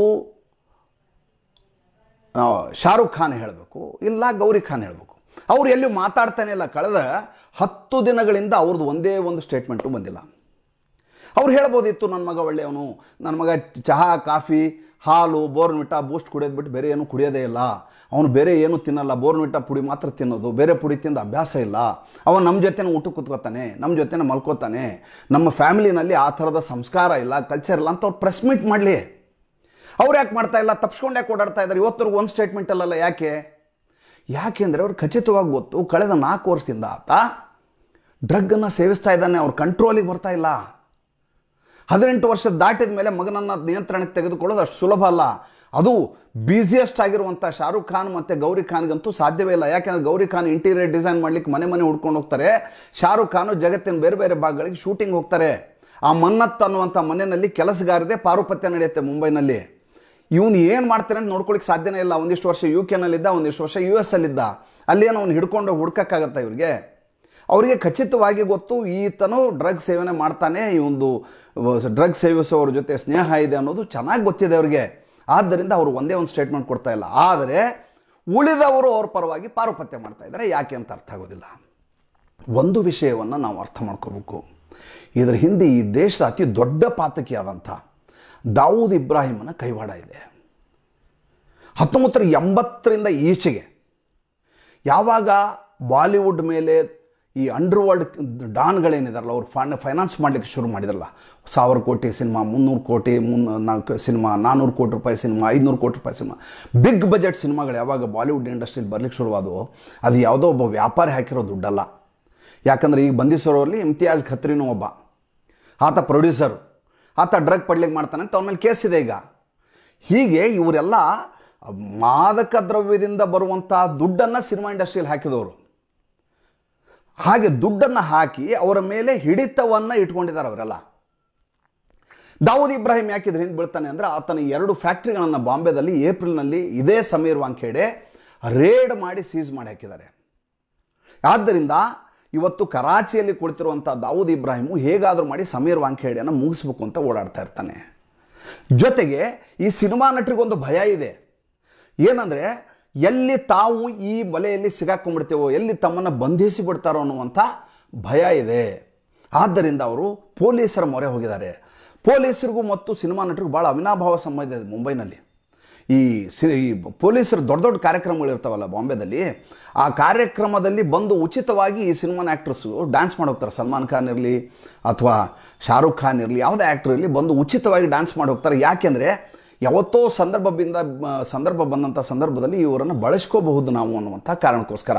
ಆ, ಶಾರುಖ್ ಖಾನ್ ಹೇಳಬೇಕು ಇಲ್ಲ ಗೌರಿ ಖಾನ್ ಹೇಳಬೇಕು ಅವ್ರು ಎಲ್ಲಿ ಮಾತಾಡ್ತಾನೆ ಇಲ್ಲ ಕಳೆದ ಹತ್ತು ದಿನಗಳಿಂದ ಅವ್ರದ್ದು ಒಂದೇ ಒಂದು ಸ್ಟೇಟ್ಮೆಂಟು ಬಂದಿಲ್ಲ ಅವ್ರು ಹೇಳ್ಬೋದಿತ್ತು ನನ್ನ ಮಗ ಒಳ್ಳೆಯವನು ನನ್ನ ಮಗ ಚಹಾ ಕಾಫಿ ಹಾಲು ಬೋರ್ನ್ವಿಟಾ ಬೂಸ್ಟ್ ಕುಡಿಯೋದು ಬಿಟ್ಟು ಬೇರೆ ಏನು ಕುಡಿಯೋದೇ ಇಲ್ಲ ಅವನು ಬೇರೆ ಏನು ತಿನ್ನಲ್ಲ ಬೋರ್ನ್ವಿಟಾ ಪುಡಿ ಮಾತ್ರ ತಿನ್ನೋದು ಬೇರೆ ಪುಡಿ ತಿಂದು ಅಭ್ಯಾಸ ಇಲ್ಲ ಅವನು ನಮ್ಮ ಜೊತೆನೇ ಊಟ ಕೂತ್ಕೋತಾನೆ ನಮ್ಮ ಜೊತೆನೇ ಮಲ್ಕೋತಾನೆ ನಮ್ಮ ಫ್ಯಾಮಿಲಿನಲ್ಲಿ ಆ ಥರದ ಸಂಸ್ಕಾರ ಇಲ್ಲ ಕಲ್ಚರ್ ಇಲ್ಲ ಅಂತ ಅವ್ರು ಪ್ರೆಸ್ ಮೀಟ್ ಮಾಡಲಿ ಅವ್ರು ಯಾಕೆ ಮಾಡ್ತಾ ಇಲ್ಲ ತಪ್ಸ್ಕೊಂಡು ಯಾಕೆ ಓಡಾಡ್ತಾ ಇದ್ದಾರೆ ಇವತ್ತರೆಗೂ ಒಂದು ಸ್ಟೇಟ್ಮೆಂಟ್ ಅಲ್ಲಲ್ಲ ಯಾಕೆ ಯಾಕೆಂದರೆ ಅವ್ರು ಖಚಿತವಾಗಿ ಗೊತ್ತು ಕಳೆದ ನಾಲ್ಕು ವರ್ಷದಿಂದ ಆತ ಡ್ರಗ್ಗನ್ನು ಸೇವಿಸ್ತಾ ಇದ್ದಾನೆ ಅವ್ರ ಕಂಟ್ರೋಲಿಗೆ ಬರ್ತಾ ಇಲ್ಲ ಹದಿನೆಂಟು ವರ್ಷ ದಾಟಿದ ಮೇಲೆ ಮಗನನ್ನು ನಿಯಂತ್ರಣಕ್ಕೆ ತೆಗೆದುಕೊಳ್ಳೋದು ಅಷ್ಟು ಸುಲಭ ಅಲ್ಲ ಅದು ಬ್ಯುಸಿಯೆಸ್ಟ್ ಆಗಿರುವಂಥ ಶಾರುಖ್ ಖಾನ್ ಮತ್ತು ಗೌರಿ ಖಾನ್ಗಂತೂ ಸಾಧ್ಯವೇ ಇಲ್ಲ ಯಾಕೆಂದರೆ ಗೌರಿ ಖಾನ್ ಇಂಟೀರಿಯರ್ ಡಿಸೈನ್ ಮಾಡ್ಲಿಕ್ಕೆ ಮನೆ ಮನೆ ಹುಡ್ಕೊಂಡು ಹೋಗ್ತಾರೆ ಶಾರುಖ್ ಖಾನು ಜಗತ್ತಿನ ಬೇರೆ ಬೇರೆ ಭಾಗಗಳಿಗೆ ಶೂಟಿಂಗ್ ಹೋಗ್ತಾರೆ ಆ ಮನ್ನತ್ ಅನ್ನುವಂಥ ಮನೆಯಲ್ಲಿ ಕೆಲಸಗಾರದೆ ಪಾರುಪತ್ಯ ನಡೆಯುತ್ತೆ ಮುಂಬೈನಲ್ಲಿ ಇವನು ಏನು ಮಾಡ್ತಾನೆ ಅಂತ ನೋಡ್ಕೊಳ್ಳಿಕ್ಕೆ ಸಾಧ್ಯನೇ ಇಲ್ಲ ಒಂದಿಷ್ಟು ವರ್ಷ ಯು ಕೆನಲ್ಲಿದ್ದ ಒಂದಿಷ್ಟು ವರ್ಷ ಯು ಎಸ್ ಅಲ್ಲಿದ್ದ ಅಲ್ಲೇನೋ ಅವ್ನು ಹಿಡ್ಕೊಂಡು ಹುಡ್ಕಕ್ಕಾಗತ್ತ ಇವ್ರಿಗೆ ಅವರಿಗೆ ಖಚಿತವಾಗಿ ಗೊತ್ತು ಈತನು ಡ್ರಗ್ ಸೇವನೆ ಮಾಡ್ತಾನೆ ಈ ಒಂದು ಡ್ರಗ್ ಸೇವಿಸೋರ ಜೊತೆ ಸ್ನೇಹ ಇದೆ ಅನ್ನೋದು ಚೆನ್ನಾಗಿ ಗೊತ್ತಿದೆ ಅವ್ರಿಗೆ ಆದ್ದರಿಂದ ಅವರು ಒಂದೇ ಒಂದು ಸ್ಟೇಟ್ಮೆಂಟ್ ಕೊಡ್ತಾ ಇಲ್ಲ ಆದರೆ ಉಳಿದವರು ಅವ್ರ ಪರವಾಗಿ ಪಾರುಪತ್ಯ ಮಾಡ್ತಾ ಇದ್ದಾರೆ ಯಾಕೆ ಅಂತ ಅರ್ಥ ಆಗೋದಿಲ್ಲ ಒಂದು ವಿಷಯವನ್ನು ನಾವು ಅರ್ಥ ಮಾಡ್ಕೋಬೇಕು ಇದರ ಹಿಂದೆ ಈ ದೇಶದ ಅತಿ ದೊಡ್ಡ ಪಾತಕಿಯಾದಂಥ ದಾವೂದ್ ಇಬ್ರಾಹಿಮನ ಕೈವಾಡ ಇದೆ ಹತ್ತೊಂಬತ್ತರ ಎಂಬತ್ತರಿಂದ ಈಚೆಗೆ ಯಾವಾಗ ಬಾಲಿವುಡ್ ಮೇಲೆ ಈ ಅಂಡರ್ ವರ್ಲ್ಡ್ ಡಾನ್ಗಳೇನಿದಾರಲ್ಲ ಅವ್ರು ಫೈನ್ ಫೈನಾನ್ಸ್ ಮಾಡಲಿಕ್ಕೆ ಶುರು ಮಾಡಿದ್ರಲ್ಲ ಸಾವಿರ ಕೋಟಿ ಸಿನಿಮಾ ಮುನ್ನೂರು ಕೋಟಿ ಮುನ್ನ ನಾಲ್ಕು ಸಿನಿಮಾ ನಾನ್ನೂರು ಕೋಟಿ ರೂಪಾಯಿ ಸಿನಿಮಾ ಐದುನೂರು ಕೋಟಿ ರೂಪಾಯಿ ಸಿನಿಮಾ ಬಿಗ್ ಬಜೆಟ್ ಸಿನಿಮಾಗಳು ಯಾವಾಗ ಬಾಲಿವುಡ್ ಇಂಡಸ್ಟ್ರಿಲಿ ಬರ್ಲಿಕ್ಕೆ ಶುರುವಾದವು ಅದು ಯಾವುದೋ ಒಬ್ಬ ವ್ಯಾಪಾರಿ ಹಾಕಿರೋ ದುಡ್ಡಲ್ಲ ಯಾಕಂದರೆ ಈಗ ಬಂಧಿಸಿರೋರಲ್ಲಿ ಇಮ್ತಿಯಾಜ್ ಖತ್ರಿನೂ ಒಬ್ಬ ಆತ ಪ್ರೊಡ್ಯೂಸರು ಆತ ಡ್ರಗ್ ಪಡ್ಲಿಕ್ಕೆ ಮಾಡ್ತಾನೆ ಅಂತ ಅವನ ಮೇಲೆ ಕೇಸ್ ಇದೆ ಈಗ ಹೀಗೆ ಇವರೆಲ್ಲ ಮಾದಕ ದ್ರವ್ಯದಿಂದ ಬರುವಂಥ ದುಡ್ಡನ್ನು ಸಿನಿಮಾ ಇಂಡಸ್ಟ್ರಿಯಲ್ಲಿ ಹಾಕಿದವರು ಹಾಗೆ ದುಡ್ಡನ್ನು ಹಾಕಿ ಅವರ ಮೇಲೆ ಹಿಡಿತವನ್ನು ಇಟ್ಕೊಂಡಿದ್ದಾರೆ ಅವರೆಲ್ಲ ದಾವೂದ್ ಇಬ್ರಾಹಿಂ ಯಾಕಿದ್ರೆ ಹಿಂದೆ ಬೀಳ್ತಾನೆ ಅಂದರೆ ಆತನ ಎರಡು ಫ್ಯಾಕ್ಟ್ರಿಗಳನ್ನು ಬಾಂಬೆದಲ್ಲಿ ಏಪ್ರಿಲ್ನಲ್ಲಿ ಇದೇ ಸಮೀರ್ ವಾಂಖೇಡೆ ರೇಡ್ ಮಾಡಿ ಸೀಸ್ ಮಾಡಿ ಹಾಕಿದ್ದಾರೆ ಆದ್ದರಿಂದ ಇವತ್ತು ಕರಾಚಿಯಲ್ಲಿ ಕುಳಿತಿರುವಂಥ ದಾವೂದ್ ಇಬ್ರಾಹಿಮು ಹೇಗಾದರೂ ಮಾಡಿ ಸಮೀರ್ ವಾಂಖೇಡೆಯನ್ನು ಮುಗಿಸ್ಬೇಕು ಅಂತ ಓಡಾಡ್ತಾ ಇರ್ತಾನೆ ಜೊತೆಗೆ ಈ ಸಿನಿಮಾ ನಟರಿಗೊಂದು ಭಯ ಇದೆ ಏನಂದರೆ ಎಲ್ಲಿ ತಾವು ಈ ಬಲೆಯಲ್ಲಿ ಸಿಗಾಕೊಂಡ್ಬಿಡ್ತೇವೋ ಎಲ್ಲಿ ತಮ್ಮನ್ನು ಬಂಧಿಸಿ ಬಿಡ್ತಾರೋ ಅನ್ನುವಂಥ ಭಯ ಇದೆ ಆದ್ದರಿಂದ ಅವರು ಪೊಲೀಸರ ಮೊರೆ ಹೋಗಿದ್ದಾರೆ ಪೊಲೀಸರಿಗೂ ಮತ್ತು ಸಿನಿಮಾ ನಟರಿಗೂ ಭಾಳ ಅವಿನಾಭಾವ ಸಂಬಂಧ ಇದೆ ಮುಂಬೈನಲ್ಲಿ ಈ ಸಿ ಈ ಪೊಲೀಸರು ದೊಡ್ಡ ದೊಡ್ಡ ಕಾರ್ಯಕ್ರಮಗಳಿರ್ತಾವಲ್ಲ ಬಾಂಬೆದಲ್ಲಿ ಆ ಕಾರ್ಯಕ್ರಮದಲ್ಲಿ ಬಂದು ಉಚಿತವಾಗಿ ಈ ಸಿನಿಮಾನ ಆ್ಯಕ್ಟ್ರಸ್ಸು ಡ್ಯಾನ್ಸ್ ಮಾಡಿ ಹೋಗ್ತಾರೆ ಸಲ್ಮಾನ್ ಖಾನ್ ಇರಲಿ ಅಥವಾ ಶಾರುಖ್ ಖಾನ್ ಇರಲಿ ಯಾವುದೇ ಆ್ಯಕ್ಟ್ರ್ ಇರಲಿ ಬಂದು ಉಚಿತವಾಗಿ ಡ್ಯಾನ್ಸ್ ಮಾಡಿ ಹೋಗ್ತಾರೆ ಯಾಕೆಂದರೆ ಯಾವತ್ತೋ ಸಂದರ್ಭದಿಂದ ಸಂದರ್ಭ ಬಂದಂಥ ಸಂದರ್ಭದಲ್ಲಿ ಇವರನ್ನು ಬಳಸ್ಕೋಬಹುದು ನಾವು ಅನ್ನುವಂಥ ಕಾರಣಕ್ಕೋಸ್ಕರ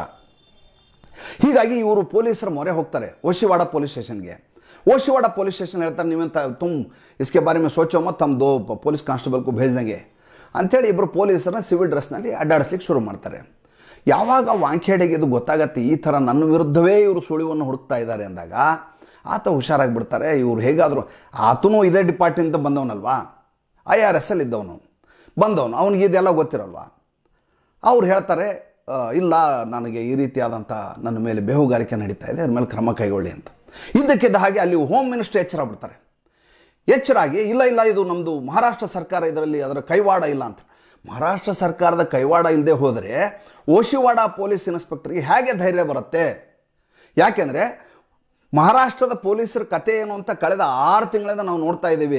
ಹೀಗಾಗಿ ಇವರು ಪೊಲೀಸರ ಮೊರೆ ಹೋಗ್ತಾರೆ ಓಶಿವಾಡ ಪೊಲೀಸ್ ಸ್ಟೇಷನ್ಗೆ ಓಶಿವಾಡ ಪೊಲೀಸ್ ಸ್ಟೇಷನ್ ಹೇಳ್ತಾರೆ ನೀವೇಂತ ತುಮ್ ಇಸ್ಕೆ ಬಾರಿ ಮೇ ಸೋಚೋ ಮತ್ ತಮ್ಮ ದೋ ಪೊಲೀಸ್ ಕಾನ್ಸ್ಟೇಬಲ್ಗೂ ಭೇಜ್ದಂಗೆ ಅಂಥೇಳಿ ಇಬ್ಬರು ಪೊಲೀಸರನ್ನ ಸಿವಿಲ್ ಡ್ರೆಸ್ನಲ್ಲಿ ಅಡ್ಡಾಡಿಸ್ಲಿಕ್ಕೆ ಶುರು ಮಾಡ್ತಾರೆ ಯಾವಾಗ ವಾಂಖೇಡೆಗೆ ಇದು ಗೊತ್ತಾಗತ್ತೆ ಈ ಥರ ನನ್ನ ವಿರುದ್ಧವೇ ಇವರು ಸುಳಿವನ್ನು ಹುಡುಕ್ತಾ ಇದ್ದಾರೆ ಅಂದಾಗ ಆತ ಹುಷಾರಾಗಿಬಿಡ್ತಾರೆ ಇವರು ಹೇಗಾದರೂ ಆತನೂ ಇದೇ ಡಿಪಾರ್ಟ್ಮೆಂಟ್ ಬಂದವನಲ್ವಾ ಐ ಆರ್ ಎಸ್ ಅಲ್ಲಿ ಇದ್ದವನು ಬಂದವನು ಅವನಿಗೆ ಇದೆಲ್ಲ ಗೊತ್ತಿರಲ್ವಾ ಅವ್ರು ಹೇಳ್ತಾರೆ "ಆ, ಇಲ್ಲ ನನಗೆ ಈ ರೀತಿಯಾದಂಥ ನನ್ನ ಮೇಲೆ ಬೇಹುಗಾರಿಕೆ ನಡೀತಾ ಇದೆ ಅದ್ರ ಮೇಲೆ ಕ್ರಮ ಕೈಗೊಳ್ಳಿ ಅಂತ ಇದ್ದಕ್ಕಿದ್ದ ಹಾಗೆ ಅಲ್ಲಿ ಹೋಮ್ ಮಿನಿಸ್ಟರ್ ಎಚ್ಚರ ಬಿಡ್ತಾರೆ ಎಚ್ಚರಾಗಿ ಇಲ್ಲ ಇಲ್ಲ ಇದು ನಮ್ಮದು ಮಹಾರಾಷ್ಟ್ರ ಸರ್ಕಾರ ಇದರಲ್ಲಿ ಅದರ ಕೈವಾಡ ಇಲ್ಲ ಅಂತ ಮಹಾರಾಷ್ಟ್ರ ಸರ್ಕಾರದ ಕೈವಾಡ ಇಲ್ಲದೆ ಹೋದರೆ ಓಶಿವಾಡ ಪೊಲೀಸ್ ಇನ್ಸ್ಪೆಕ್ಟರ್ಗೆ ಹೇಗೆ ಧೈರ್ಯ ಬರುತ್ತೆ ಯಾಕೆಂದರೆ ಮಹಾರಾಷ್ಟ್ರದ ಪೊಲೀಸರ ಕತೆ ಏನು ಅಂತ ಕಳೆದ ಆರು ತಿಂಗಳಿಂದ ನಾವು ನೋಡ್ತಾ ಇದ್ದೀವಿ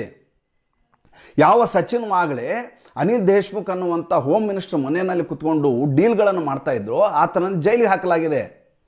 ಯಾವ ಸಚಿನ್ ವಾಗ್ಲೆ ಅನಿಲ್ ದೇಶ್ಮುಖ್ ಅನ್ನುವಂಥ ಹೋಮ್ ಮಿನಿಸ್ಟರ್ ಮನೆಯಲ್ಲಿ ಕುತ್ಕೊಂಡು ಡೀಲ್ಗಳನ್ನು ಮಾಡ್ತಾ ಇದ್ರು ಆತನನ್ನು ಜೈಲಿಗೆ ಹಾಕಲಾಗಿದೆ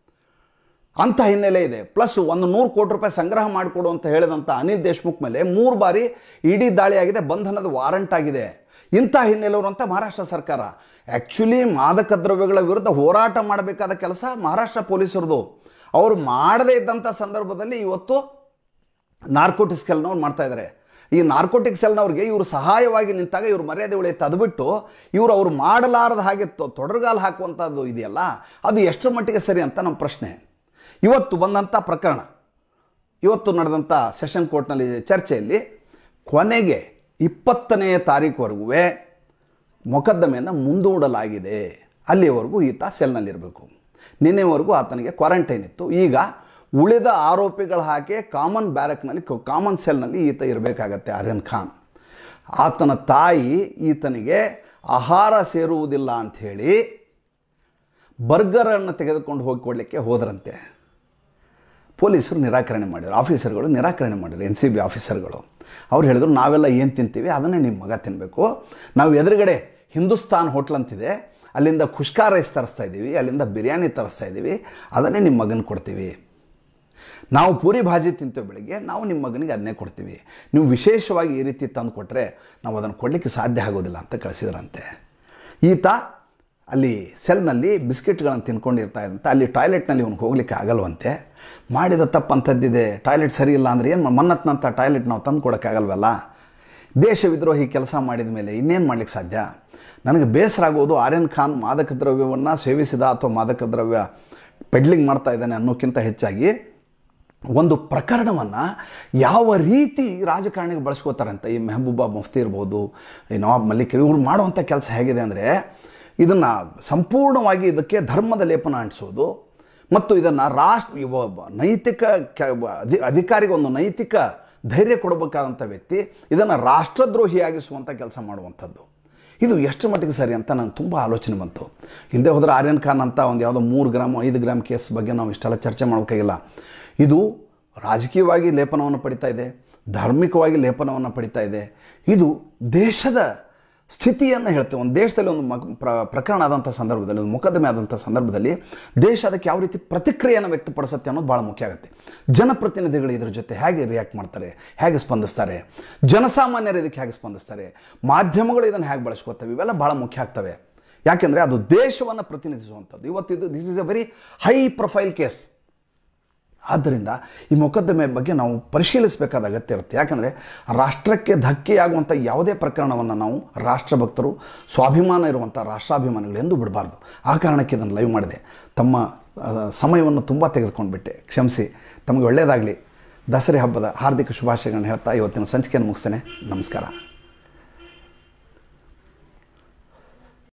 ಅಂಥ ಹಿನ್ನೆಲೆ ಇದೆ ಪ್ಲಸ್ ಒಂದು ನೂರು ಕೋಟಿ ರೂಪಾಯಿ ಸಂಗ್ರಹ ಮಾಡಿಕೊಡು ಅಂತ ಹೇಳಿದಂಥ ಅನಿಲ್ ದೇಶ್ಮುಖ್ ಮೇಲೆ ಮೂರು ಬಾರಿ ಇಡೀ ದಾಳಿಯಾಗಿದೆ ಬಂಧನದ ವಾರಂಟ್ ಆಗಿದೆ ಇಂಥ ಹಿನ್ನೆಲೆ ಇರುವಂಥ ಮಹಾರಾಷ್ಟ್ರ ಸರ್ಕಾರ ಆ್ಯಕ್ಚುಲಿ ಮಾದಕ ದ್ರವ್ಯಗಳ ವಿರುದ್ಧ ಹೋರಾಟ ಮಾಡಬೇಕಾದ ಕೆಲಸ ಮಹಾರಾಷ್ಟ್ರ ಪೊಲೀಸರದು ಅವರು ಮಾಡದೇ ಇದ್ದಂಥ ಸಂದರ್ಭದಲ್ಲಿ ಇವತ್ತು ನಾರ್ಕೋಟಿಸ್ ಕೆಲನವ್ರು ಮಾಡ್ತಾ ಇದ್ದಾರೆ ಈ ನಾರ್ಕೋಟಿಕ್ ಸೆಲ್ನವ್ರಿಗೆ ಇವರು ಸಹಾಯವಾಗಿ ನಿಂತಾಗ ಇವರು ಮರ್ಯಾದೆ ಉಳಿಯುತ್ತೆ ಅದು ಬಿಟ್ಟು ಇವರು ಅವ್ರು ಮಾಡಲಾರದ ಹಾಗೆ ತೊ- ತೊಡರುಗಾಲು ಹಾಕುವಂಥದ್ದು ಇದೆಯಲ್ಲ ಅದು ಎಷ್ಟರ ಮಟ್ಟಿಗೆ ಸರಿ ಅಂತ ನಮ್ಮ ಪ್ರಶ್ನೆ ಇವತ್ತು ಬಂದಂಥ ಪ್ರಕರಣ ಇವತ್ತು ನಡೆದಂಥ ಸೆಷನ್ ಕೋರ್ಟ್ನಲ್ಲಿ ಚರ್ಚೆಯಲ್ಲಿ ಕೊನೆಗೆ ಇಪ್ಪತ್ತನೇ ತಾರೀಕುವರೆಗೂ ಮೊಕದ್ದಮೆಯನ್ನು ಮುಂದೂಡಲಾಗಿದೆ ಅಲ್ಲಿವರೆಗೂ ಈತ ಸೆಲ್ನಲ್ಲಿರಬೇಕು ನಿನ್ನೆವರೆಗೂ ಆತನಿಗೆ ಕ್ವಾರಂಟೈನ್ ಇತ್ತು ಈಗ ಉಳಿದ ಆರೋಪಿಗಳ ಹಾಕಿ ಕಾಮನ್ ಬ್ಯಾರಕ್ನಲ್ಲಿ ಕಾಮನ್ ಸೆಲ್ನಲ್ಲಿ ಈತ ಇರಬೇಕಾಗತ್ತೆ ಆರ್ಯನ್ ಖಾನ್ ಆತನ ತಾಯಿ ಈತನಿಗೆ ಆಹಾರ ಸೇರುವುದಿಲ್ಲ ಅಂಥೇಳಿ ಬರ್ಗರನ್ನು ತೆಗೆದುಕೊಂಡು ಹೋಗಿ ಕೊಡಲಿಕ್ಕೆ ಹೋದ್ರಂತೆ ಪೊಲೀಸರು ನಿರಾಕರಣೆ ಮಾಡಿದ್ರು ಆಫೀಸರ್ಗಳು ನಿರಾಕರಣೆ ಮಾಡಿದ್ರು ಎನ್ ಸಿ ಬಿ ಆಫೀಸರ್ಗಳು ಅವ್ರು ಹೇಳಿದ್ರು ನಾವೆಲ್ಲ ಏನು ತಿಂತೀವಿ ಅದನ್ನೇ ನಿಮ್ಮ ಮಗ ತಿನ್ನಬೇಕು ನಾವು ಎದುರುಗಡೆ ಹಿಂದೂಸ್ತಾನ್ ಹೋಟ್ಲ್ ಅಂತಿದೆ ಅಲ್ಲಿಂದ ಖುಷ್ಕಾ ರೈಸ್ ತರಿಸ್ತಾ ಇದ್ದೀವಿ ಅಲ್ಲಿಂದ ಬಿರಿಯಾನಿ ತರಿಸ್ತಾ ಇದ್ದೀವಿ ಅದನ್ನೇ ನಿಮ್ಮ ಮಗನ ಕೊಡ್ತೀವಿ ನಾವು ಪೂರಿ ಭಾಜಿ ತಿಂತೇವೆ ಬೆಳಿಗ್ಗೆ ನಾವು ನಿಮ್ಮ ಮಗನಿಗೆ ಅದನ್ನೇ ಕೊಡ್ತೀವಿ ನೀವು ವಿಶೇಷವಾಗಿ ಈ ರೀತಿ ತಂದು ಕೊಟ್ಟರೆ ನಾವು ಅದನ್ನು ಕೊಡಲಿಕ್ಕೆ ಸಾಧ್ಯ ಆಗೋದಿಲ್ಲ ಅಂತ ಕಳಿಸಿದ್ರಂತೆ ಈತ ಅಲ್ಲಿ ಸೆಲ್ನಲ್ಲಿ ಬಿಸ್ಕೆಟ್ಗಳನ್ನು ತಿನ್ಕೊಂಡಿರ್ತಾ ಇದ್ದಂತ ಅಲ್ಲಿ ಟಾಯ್ಲೆಟ್ನಲ್ಲಿ ಅವ್ನಿಗೆ ಹೋಗ್ಲಿಕ್ಕೆ ಆಗಲ್ವಂತೆ ಮಾಡಿದ ತಪ್ಪು ಅಂಥದ್ದಿದೆ ಟಾಯ್ಲೆಟ್ ಸರಿ ಇಲ್ಲ ಅಂದರೆ ಏನು ಮನ್ನತ್ನಂಥ ಟಾಯ್ಲೆಟ್ ನಾವು ತಂದು ಕೊಡೋಕ್ಕಾಗಲ್ವಲ್ಲ ದೇಶ ವಿದ್ರೋಹಿ ಕೆಲಸ ಮಾಡಿದ ಮೇಲೆ ಇನ್ನೇನು ಮಾಡ್ಲಿಕ್ಕೆ ಸಾಧ್ಯ ನನಗೆ ಬೇಸರ ಆಗೋದು ಆರ್ಯನ್ ಖಾನ್ ಮಾದಕ ದ್ರವ್ಯವನ್ನು ಸೇವಿಸಿದ ಅಥವಾ ಮಾದಕ ದ್ರವ್ಯ ಪೆಡ್ಲಿಂಗ್ ಮಾಡ್ತಾ ಇದ್ದಾನೆ ಅನ್ನೋಕ್ಕಿಂತ ಹೆಚ್ಚಾಗಿ ಒಂದು ಪ್ರಕರಣವನ್ನು ಯಾವ ರೀತಿ ರಾಜಕಾರಣಿಗೆ ಬಳಸ್ಕೋತಾರೆ ಅಂತ ಈ ಮೆಹಬೂಬಾ ಮುಫ್ತಿ ಇರ್ಬೋದು ಈ ನವಾಬ್ ಮಲ್ಲಿಕ್ ಇವ್ರು ಮಾಡುವಂಥ ಕೆಲಸ ಹೇಗಿದೆ ಅಂದರೆ ಇದನ್ನು ಸಂಪೂರ್ಣವಾಗಿ ಇದಕ್ಕೆ ಧರ್ಮದ ಲೇಪನ ಅಂಟಿಸೋದು ಮತ್ತು ಇದನ್ನು ರಾಷ್ಟ್ರ ಇವ- ಒಬ್ಬ ನೈತಿಕ ಕೆ- ಅಧಿ ಅಧಿಕಾರಿಗೆ ಒಂದು ನೈತಿಕ ಧೈರ್ಯ ಕೊಡಬೇಕಾದಂಥ ವ್ಯಕ್ತಿ ಇದನ್ನು ರಾಷ್ಟ್ರದ್ರೋಹಿಯಾಗಿಸುವಂಥ ಕೆಲಸ ಮಾಡುವಂಥದ್ದು ಇದು ಎಷ್ಟು ಮಟ್ಟಿಗೆ ಸರಿ ಅಂತ ನನಗೆ ತುಂಬ ಆಲೋಚನೆ ಬಂತು ಹಿಂದೆ ಹೋದರೆ ಆರ್ಯನ್ ಖಾನ್ ಅಂತ ಒಂದು ಯಾವುದೋ ಮೂರು ಗ್ರಾಮ್ ಐದು ಗ್ರಾಮ್ ಕೇಸ್ ಬಗ್ಗೆ ನಾವು ಇಷ್ಟೆಲ್ಲ ಚರ್ಚೆ ಮಾಡೋಕ್ಕಾಗಿಲ್ಲ ಇದು ರಾಜಕೀಯವಾಗಿ ಲೇಪನವನ್ನು ಪಡಿತಾ ಇದೆ ಧಾರ್ಮಿಕವಾಗಿ ಲೇಪನವನ್ನು ಪಡಿತಾ ಇದೆ ಇದು ದೇಶದ ಸ್ಥಿತಿಯನ್ನು ಹೇಳ್ತೇವೆ ಒಂದು ದೇಶದಲ್ಲಿ ಒಂದು ಮಕ್ ಪ್ರ ಪ್ರಕರಣ ಆದಂಥ ಸಂದರ್ಭದಲ್ಲಿ ಒಂದು ಮೊಕದ್ದಮೆ ಆದಂಥ ಸಂದರ್ಭದಲ್ಲಿ ದೇಶ ಅದಕ್ಕೆ ಯಾವ ರೀತಿ ಪ್ರತಿಕ್ರಿಯೆಯನ್ನು ವ್ಯಕ್ತಪಡಿಸುತ್ತೆ ಅನ್ನೋದು ಭಾಳ ಮುಖ್ಯ ಆಗುತ್ತೆ ಜನಪ್ರತಿನಿಧಿಗಳು ಇದ್ರ ಜೊತೆ ಹೇಗೆ ರಿಯಾಕ್ಟ್ ಮಾಡ್ತಾರೆ ಹೇಗೆ ಸ್ಪಂದಿಸ್ತಾರೆ ಜನಸಾಮಾನ್ಯರು ಇದಕ್ಕೆ ಹೇಗೆ ಸ್ಪಂದಿಸ್ತಾರೆ ಮಾಧ್ಯಮಗಳು ಇದನ್ನು ಹೇಗೆ ಬಳಸ್ಕೋತವೆ ಇವೆಲ್ಲ ಭಾಳ ಮುಖ್ಯ ಆಗ್ತವೆ ಯಾಕೆಂದರೆ ಅದು ದೇಶವನ್ನು ಪ್ರತಿನಿಧಿಸುವಂಥದ್ದು ಇವತ್ತು ಇದು this is a very high profile case ಆದ್ದರಿಂದ ಈ ಮೊಕದ್ದಮೆ ಬಗ್ಗೆ ನಾವು ಪರಿಶೀಲಿಸಬೇಕಾದ ಅಗತ್ಯ ಇರುತ್ತೆ ಯಾಕಂದರೆ ರಾಷ್ಟ್ರಕ್ಕೆ ಧಕ್ಕೆಯಾಗುವಂಥ ಯಾವುದೇ ಪ್ರಕರಣವನ್ನು ನಾವು ರಾಷ್ಟ್ರಭಕ್ತರು ಸ್ವಾಭಿಮಾನ ಇರುವಂಥ ರಾಷ್ಟ್ರಾಭಿಮಾನಿಗಳು ಎಂದು ಬಿಡಬಾರ್ದು ಆ ಕಾರಣಕ್ಕೆ ಇದನ್ನು ಲೈವ್ ಮಾಡಿದೆ ತಮ್ಮ ಆ, ಸಮಯವನ್ನು ತುಂಬ ತೆಗೆದುಕೊಂಡ್ಬಿಟ್ಟೆ ಕ್ಷಮಿಸಿ ತಮಗೆ ಒಳ್ಳೆಯದಾಗಲಿ ದಸರೆ ಹಬ್ಬದ ಹಾರ್ದಿಕ ಶುಭಾಶಯಗಳನ್ನ ಹೇಳ್ತಾ ಇವತ್ತಿನ ಸಂಚಿಕೆಯನ್ನು ಮುಗಿಸ್ತೇನೆ ನಮಸ್ಕಾರ